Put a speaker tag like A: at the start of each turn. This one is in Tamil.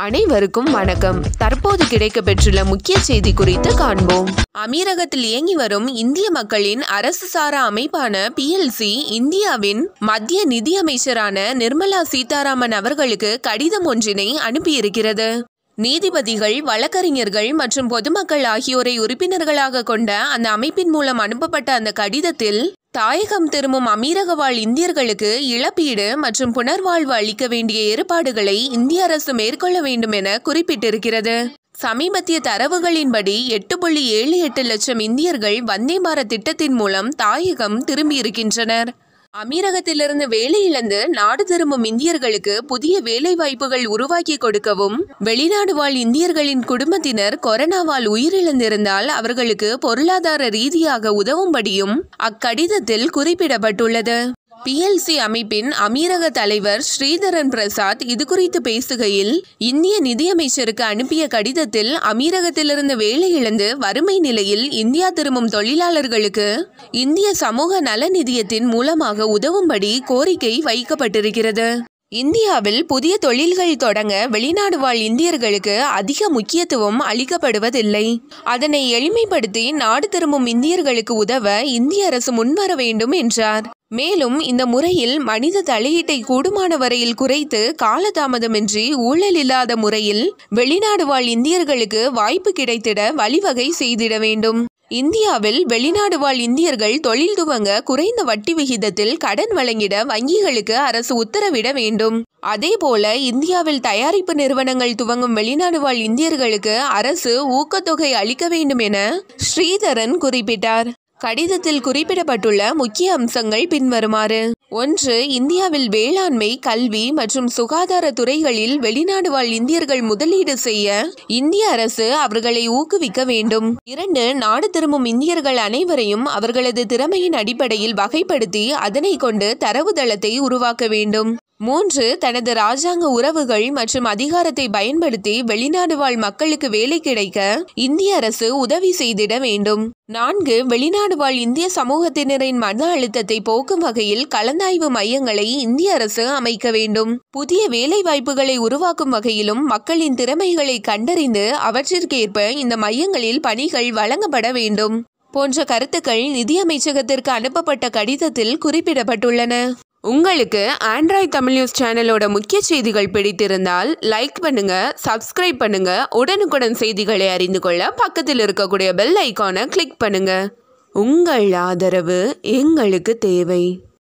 A: அனைவருக்கும் வணக்கம் தற்போது கிடைக்கப்பெற்றுள்ள முக்கிய செய்தி குறித்து காண்போம் அமீரகத்தில் இயங்கி வரும் இந்திய மக்களின் அரசு சாரா அமைப்பான பிஎல்சி இந்தியாவின் மத்திய நிதியமைச்சரான நிர்மலா சீதாராமன் அவர்களுக்கு கடிதம் ஒன்றினை அனுப்பியிருக்கிறது நீதிபதிகள் வழக்கறிஞர்கள் மற்றும் பொதுமக்கள் ஆகியோரை உறுப்பினர்களாக கொண்ட அந்த அமைப்பின் மூலம் அனுப்பப்பட்ட அந்த கடிதத்தில் தாயகம் திரும்பும் அமீரக வாழ் இந்தியர்களுக்கு இழப்பீடு மற்றும் புனர்வாழ்வு அளிக்க வேண்டிய ஏற்பாடுகளை இந்திய அரசு மேற்கொள்ள வேண்டும் என குறிப்பிட்டிருக்கிறது சமீபத்திய தரவுகளின்படி எட்டு புள்ளி ஏழு எட்டு லட்சம் இந்தியர்கள் வந்தே பாரத் திட்டத்தின் மூலம் தாயகம் திரும்பியிருக்கின்றனர் அமீரகத்திலிருந்து வேலை இழந்து நாடு திரும்பும் இந்தியர்களுக்கு புதிய வேலை வாய்ப்புகள் உருவாக்கி கொடுக்கவும் வெளிநாடு வாழ் இந்தியர்களின் குடும்பத்தினர் கொரோனாவால் உயிரிழந்திருந்தால் அவர்களுக்கு பொருளாதார ரீதியாக உதவும்படியும் அக்கடிதத்தில் குறிப்பிடப்பட்டுள்ளது பிஎல்சி அமைப்பின் அமீரக தலைவர் ஸ்ரீதரன் பிரசாத் இது குறித்து பேசுகையில் இந்திய நிதியமைச்சருக்கு அனுப்பிய கடிதத்தில் அமீரகத்திலிருந்து வேலை இழந்து வறுமை நிலையில் இந்தியா திரும்பும் தொழிலாளர்களுக்கு இந்திய சமூக நல நிதியத்தின் மூலமாக உதவும்படி கோரிக்கை வைக்கப்பட்டிருக்கிறது இந்தியாவில் புதிய தொழில்கள் தொடங்க வெளிநாடு வாழ் இந்தியர்களுக்கு அதிக முக்கியத்துவம் அளிக்கப்படுவதில்லை அதனை எளிமைப்படுத்தி நாடு திரும்பும் இந்தியர்களுக்கு உதவ இந்திய அரசு முன்வர வேண்டும் என்றார் மேலும் இந்த முறையில் மனித தலையீட்டை கூடுமான வரையில் குறைத்து காலதாமதமின்றி ஊழல் இல்லாத முறையில் வெளிநாடு வாழ் இந்தியர்களுக்கு வாய்ப்பு கிடைத்திட வழிவகை செய்திட வேண்டும் இந்தியாவில் வெளிநாடு வாழ் இந்தியர்கள் தொழில் துவங்க குறைந்த வட்டி விகிதத்தில் கடன் வழங்கிட வங்கிகளுக்கு அரசு உத்தரவிட வேண்டும் அதேபோல இந்தியாவில் தயாரிப்பு நிறுவனங்கள் துவங்கும் வெளிநாடு வாழ் இந்தியர்களுக்கு அரசு ஊக்கத்தொகை அளிக்க வேண்டும் என ஸ்ரீதரன் குறிப்பிட்டார் கடிதத்தில் குறிப்பிடப்பட்டுள்ள முக்கிய அம்சங்கள் பின்வருமாறு ஒன்று இந்தியாவில் வேளாண்மை கல்வி மற்றும் சுகாதார துறைகளில் வெளிநாடு வாழ் இந்தியர்கள் முதலீடு செய்ய இந்திய அரசு அவர்களை ஊக்குவிக்க வேண்டும் இரண்டு நாடு திரும்பும் இந்தியர்கள் அனைவரையும் அவர்களது திறமையின் அடிப்படையில் வகைப்படுத்தி அதனை கொண்டு தரவுதளத்தை உருவாக்க வேண்டும் மூன்று தனது ராஜாங்க உறவுகள் மற்றும் அதிகாரத்தை பயன்படுத்தி வெளிநாடு வாழ் மக்களுக்கு வேலை கிடைக்க இந்திய அரசு உதவி செய்திட வேண்டும் நான்கு வெளிநாடு வாழ் இந்திய சமூகத்தினரின் மன அழுத்தத்தை போக்கும் வகையில் கலந்தாய்வு மையங்களை இந்திய அரசு அமைக்க வேண்டும் புதிய வேலை வாய்ப்புகளை உருவாக்கும் வகையிலும் மக்களின் திறமைகளை கண்டறிந்து அவற்றிற்கேற்ப இந்த மையங்களில் பணிகள் வழங்கப்பட வேண்டும் போன்ற கருத்துக்கள் நிதியமைச்சகத்திற்கு அனுப்பப்பட்ட கடிதத்தில் குறிப்பிடப்பட்டுள்ளன உங்களுக்கு ஆண்ட்ராய்ட் தமிழ் நியூஸ் சேனலோட முக்கிய செய்திகள் பிடித்திருந்தால் லைக் பண்ணுங்க சப்ஸ்கிரைப் பண்ணுங்க உடனுக்குடன் செய்திகளை அறிந்து கொள்ள பக்கத்தில் இருக்கக்கூடிய பெல் ஐக்கானை கிளிக் பண்ணுங்க உங்கள் ஆதரவு எங்களுக்கு தேவை